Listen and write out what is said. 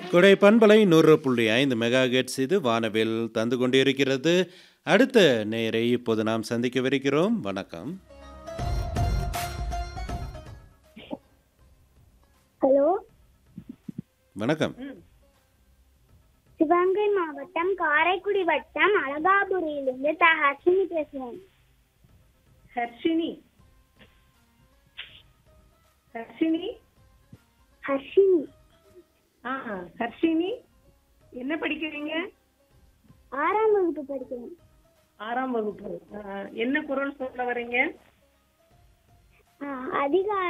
கொடை பண்பலை நூறு புள்ளி ஐந்து மெகா ஹெர்ட்ஸ் இது வானவில் தந்து கொண்டிருக்கிறது அடுத்த நேரை இப்போது நாம் சந்திக்கவிருக்கிறோம் வணக்கம் ஹலோ வணக்கம் சிவகங்கை மாவட்டம் காரைக்குடி வட்டம் அழகாபுரியிலிருந்து த ஹர்ஷினி பேசுறேன் ஹர்ஷினி ஹர்ஷினி ஹர்ஷினி ஆ ஹர்ஷினி என்ன படிக்கிறீங்க ஆறாம் வகுப்பு படிக்கிறேன் ஆறாம் வகுப்பு ஆ, என்ன குரல் சொல்ல வரீங்க ஆ, அதிக